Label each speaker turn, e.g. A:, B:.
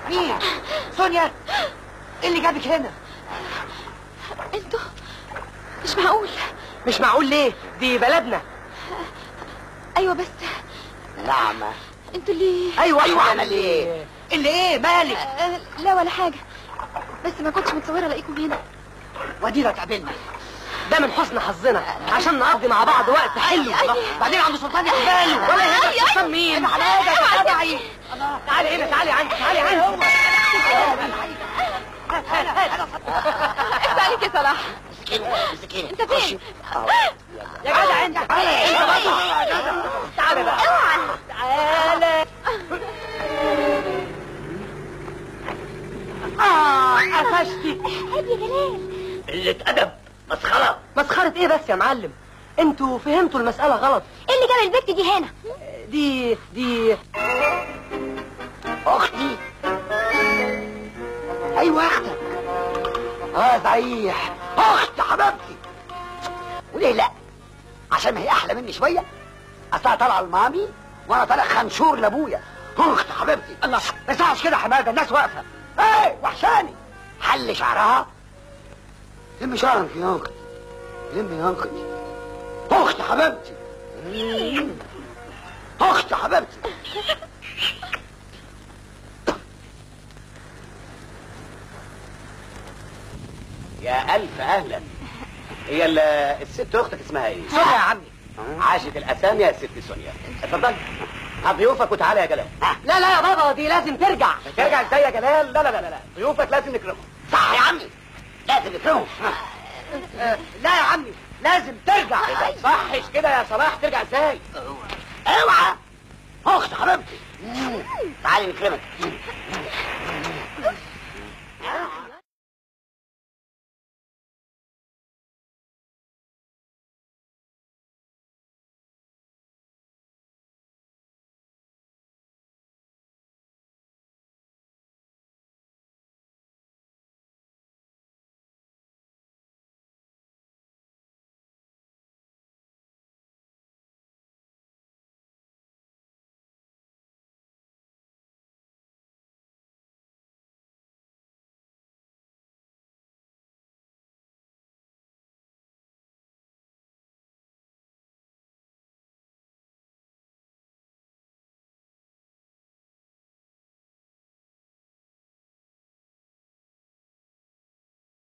A: مين سونيا ايه اللي جابك هنا
B: انتوا مش معقول
A: مش معقول ليه دي بلدنا
B: ايوه بس
C: نعمة
B: انتوا اللي
A: ايوه
C: أيوة،
A: احنا
C: إحنا
A: اللي
C: اللي
A: اللي ايه مالك
B: آه، لا ولا حاجه بس ما كنتش متصوره الاقيكم هنا
A: ودينا اتقابلنا ده من حسن حظنا عشان نقضي مع بعض وقت حلو بعدين عند سلطان ياخد باله ولا يهمك سلطان مين على ايدك تبعي تعالي هنا تعالي عندي تعالي عندي
B: افتح عليك يا صلاح
C: مسكينة مسكينة
B: انت فين
A: يا جدع انت تعالى انت برضه تعالى بقى تعالى اه قفشتي
B: هادي يا جلال
C: قلة أدب مسخرة
A: مسخرة ايه بس يا معلم انتوا فهمتوا المسألة غلط
B: ايه اللي جاب البت دي هنا
A: دي دي
C: أختي أيوة أختك اه صحيح أخت حبيبتي وليه لا عشان ما هي أحلى مني شوية أصلها طالعة لمامي وأنا طالع خنشور لأبويا أخت حبيبتي
A: الله ما يصحش كده يا حماده الناس واقفه
C: ايه وحشاني حل شعرها لم شعرك يا اختي لم يا اختي اختي حبيبتي مم. اختي حبيبتي يا الف اهلا هي ال- الست اختك اسمها ايه
A: سوري يا عمي
C: عاشت الاسامي يا ست سونيا اتفضل هات ضيوفك وتعالى يا جلال
A: لا لا يا بابا دي لازم ترجع
C: ترجع ازاي يا جلال لا لا لا لا ضيوفك لازم نكرمهم صح يا عمي لازم نكرمهم
A: آه، لا يا عمي لازم ترجع
C: صحش كده يا صلاح ترجع ازاي اوعى اخت حبيبتي تعالي نكرمك